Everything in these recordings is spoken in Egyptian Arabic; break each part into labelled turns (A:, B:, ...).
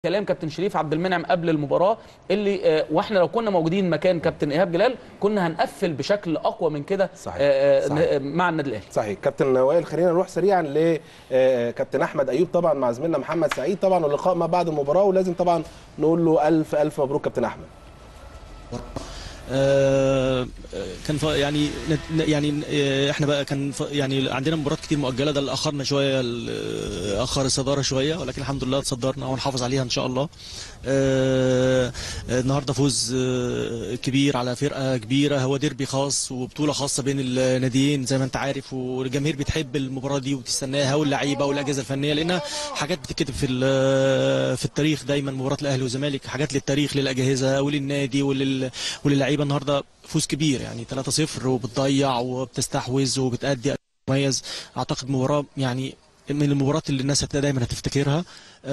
A: كلام كابتن شريف عبد المنعم قبل المباراه اللي آه، واحنا لو كنا موجودين مكان كابتن ايهاب جلال كنا هنقفل بشكل اقوى من كده
B: صحيح.
A: آه، آه،
B: صحيح.
A: مع النادي الاهلي
B: صحيح كابتن وائل خلينا نروح سريعا لكابتن احمد ايوب طبعا مع زميلنا محمد سعيد طبعا واللقاء ما بعد المباراه ولازم طبعا نقول له الف الف مبروك كابتن احمد
C: آه، كان ف- يعني نت- يعني آه، احنا بقى كان ف- يعني عندنا مباريات كتير مؤجله ده اللي اخرنا شويه ال- اخر الصداره شويه ولكن الحمد لله تصدرنا ونحافظ عليها ان شاء الله آه، آه، النهارده فوز آه، كبير على فرقه كبيره هو ديربي خاص وبطوله خاصه بين الناديين زي ما انت عارف والجماهير بتحب المباراه دي وبتستناها واللعيبه والاجهزه الفنيه لانها حاجات بتتكتب في ال- في التاريخ دايما مباراه الاهلي والزمالك حاجات للتاريخ للاجهزه وللنادي ولل وللعيبه النهارده فوز كبير يعني 3-0 وبتضيع وبتستحوذ وبتأدي أداء مميز اعتقد مباراه يعني من المباريات اللي الناس هت- دايما هتفتكرها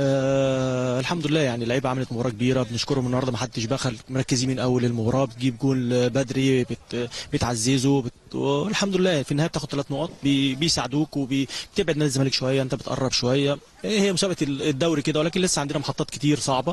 C: آه الحمد لله يعني اللعيبه عملت مباراه كبيره بنشكرهم النهارده ما حدش بخل مركزين من اول المباراه بتجيب جول بدري بت بتعززه بت والحمد لله في النهايه بتاخد ثلاث نقط بي بيساعدوك وبتبعد نادي الزمالك شويه انت بتقرب شويه إيه هي مسابقه الدوري كده ولكن لسه عندنا محطات كتير صعبه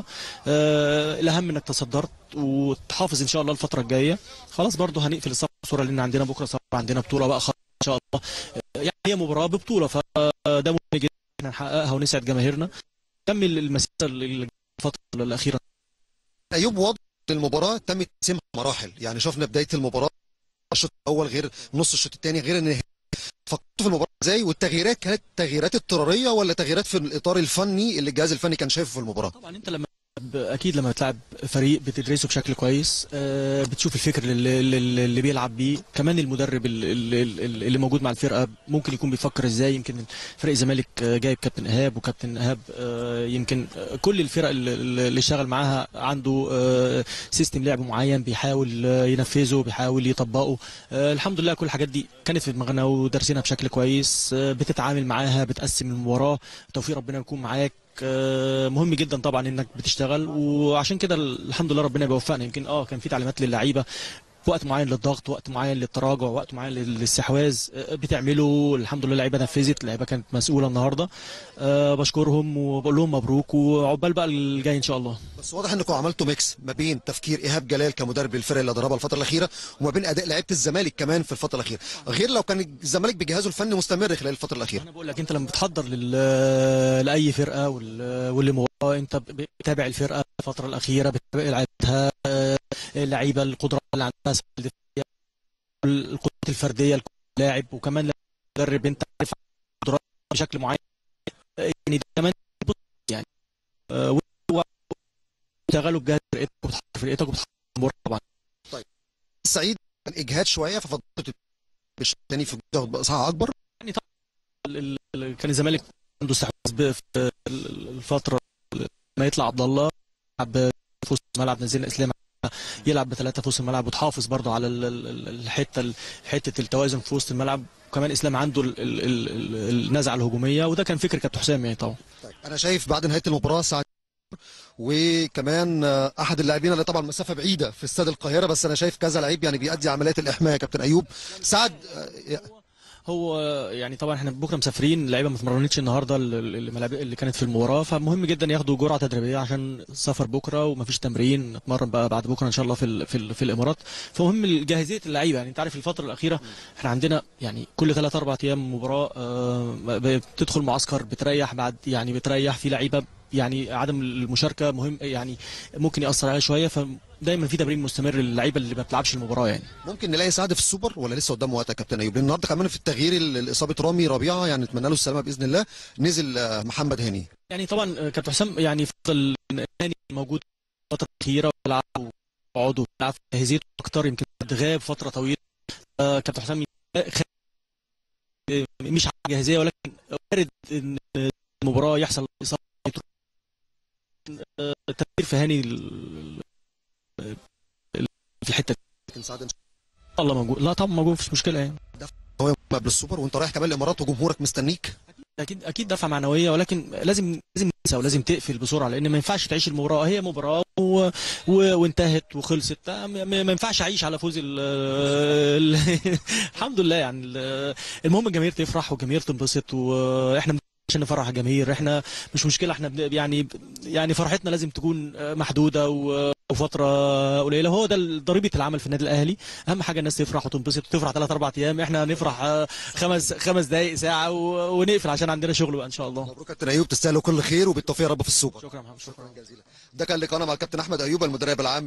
C: آه الاهم انك تصدرت وتحافظ ان شاء الله الفتره الجايه خلاص برضو هنقفل الصوره لان عندنا بكره صراحة عندنا بطوله بقى خلاص ان شاء الله آه، يعني هي مباراه ببطوله فده مهم جدا احنا نحققها ونسعد جماهيرنا نكمل المسيره اللي- الفتره الاخيره
D: ايوب واضح إن المباراه تم تقسيمها مراحل يعني شفنا بدايه المباراه الشوط الاول غير نص الشوط الثاني غير ان فكرتوا في المباراه ازاي والتغييرات كانت تغييرات اضطراريه ولا تغييرات في الاطار الفني اللي الجهاز الفني كان شايفه في المباراه
C: طبعا انت لما اكيد لما بتلعب فريق بتدرسه بشكل كويس آه، بتشوف الفكر اللي, اللي, اللي بيلعب بيه كمان المدرب اللي, اللي اللي موجود مع الفرقه ممكن يكون بيفكر ازاي يمكن فريق الزمالك آه، جايب كابتن ايهاب وكابتن ايهاب آه، يمكن آه، كل الفرق اللي, اللي اشتغل معاها عنده آه، سيستم لعب معين بيحاول آه، ينفذه بيحاول يطبقه آه، الحمد لله كل الحاجات دي كانت في دماغنا ودرسنا بشكل كويس آه، بتتعامل معاها بتقسم المباراه توفيق ربنا يكون معاك آه، مهم جدا طبعا انك بتشتغل وعشان كده الحمد لله ربنا بيوفقنا يمكن اه كان في تعليمات للعيبه في وقت معين للضغط وقت معين للتراجع وقت معين للاستحواذ آه، بتعمله الحمد لله اللعيبه نفذت اللعيبه كانت مسؤوله النهارده أه بشكرهم وبقول لهم مبروك وعقبال بقى الجاي ان شاء الله
D: بس واضح انكم عملتوا ميكس ما بين تفكير ايهاب جلال كمدرب للفرق اللي دربها الفتره الاخيره وما بين اداء لعيبه الزمالك كمان في الفتره الاخيره غير لو كان الزمالك بجهازه الفني مستمر خلال الفتره الاخيره
C: انا بقول لك انت لما بتحضر لل... لاي فرقه وال... واللي مباراه انت بتتابع الفرقه الفتره الاخيره بتتابع لعيبتها آه، اللعيبه القدرات اللي عندها سواء الدفاعية، القدرات الفرديه لكل لاعب وكمان المدرب انت عارف قدرات بشكل معين آه، يعني ده كمان بص يعني آه، و- بتشتغلوا بجهاز فرقتك وبتحضر فرقتك وبتحضر المباراه طبعا
D: سعيد كان اجهاد شويه ففضلت بالشوط الثاني في تاخد مساحه اكبر
C: ال- ال- ال- كان الزمالك عنده استحواذ ب- في ال- الفتره ما يطلع عبد الله يلعب في وسط الملعب نزلنا اسلام يلعب بثلاثه في وسط الملعب وتحافظ برضه على ال- ال- ال- الحته ال- حته التوازن في وسط الملعب وكمان اسلام عنده ال- ال- ال- ال- النزعه الهجوميه وده كان فكر كابتن حسام يعني طبعا
D: طيب انا شايف بعد نهايه المباراه سعد وكمان آه، احد اللاعبين اللي طبعا مسافه بعيده في استاد القاهره بس انا شايف كذا لعيب يعني بيأدي عمليات الاحماء يا كابتن ايوب سعد آه،
C: هو يعني طبعا احنا بكره مسافرين اللعيبه ما اتمرنتش النهارده ال- ال- الملاعب اللي كانت في المباراه فمهم جدا ياخدوا جرعه تدريبيه عشان السفر بكره ومفيش تمرين نتمرن بقى بعد بكره ان شاء الله في ال في, ال في الامارات فمهم جاهزيه اللعيبه يعني انت عارف الفتره الاخيره احنا عندنا يعني كل ثلاث اربع ايام مباراه آه، بتدخل معسكر بتريح بعد يعني بتريح في لعيبه يعني عدم المشاركه مهم يعني ممكن ياثر عليها شويه فدايما في تمرين مستمر للعيبه اللي ما بتلعبش المباراه يعني
D: ممكن نلاقي سعد في السوبر ولا لسه قدامه وقت يا كابتن ايوب لان النهارده كمان في التغيير ال- اصابه رامي ربيعه يعني نتمنى له السلامه باذن الله نزل آه، محمد هاني
C: يعني طبعا آه، كابتن حسام يعني فضل الثاني موجود الفتره الاخيره بيلعب وقعدوا بيلعب في جاهزيته اكتر يمكن بعد غاب فتره طويله آه، كابتن حسام خ- آه، مش على جاهزيه ولكن وارد ان المباراه يحصل اصابه آه، تفكير في هاني ال- ال- في الحته دي.
D: لكن سعد إن شاء
C: الله موجود لا طبعا موجود مفيش مشكله يعني
D: الله هو قبل السوبر وانت رايح كمان الامارات وجمهورك مستنيك
C: اكيد اكيد دفعه معنويه ولكن لازم لازم تنسى ولازم تقفل بسرعه لان ما ينفعش تعيش المباراه هي مباراه و... و... وانتهت وخلصت ما, ما ما ينفعش اعيش على فوز ال... ال... الحمد لله يعني ال- المهم الجماهير تفرح والجماهير تنبسط واحنا عشان نفرح الجماهير احنا مش مشكله احنا بن- يعني يعني فرحتنا لازم تكون آه، محدوده و- وفتره قليله هو ده ضريبه العمل في النادي الاهلي اهم حاجه الناس تفرح وتنبسط وتفرح ثلاث اربع ايام احنا نفرح آه، خمس خمس دقائق ساعه و- ونقفل عشان عندنا شغل بقى ان شاء الله
D: مبروك كابتن ايوب تستاهلوا كل خير وبالتوفيق يا رب في السوبر
C: شكرا يا محمد شكرا
D: ده كان لقاءنا مع الكابتن احمد ايوب المدرب العام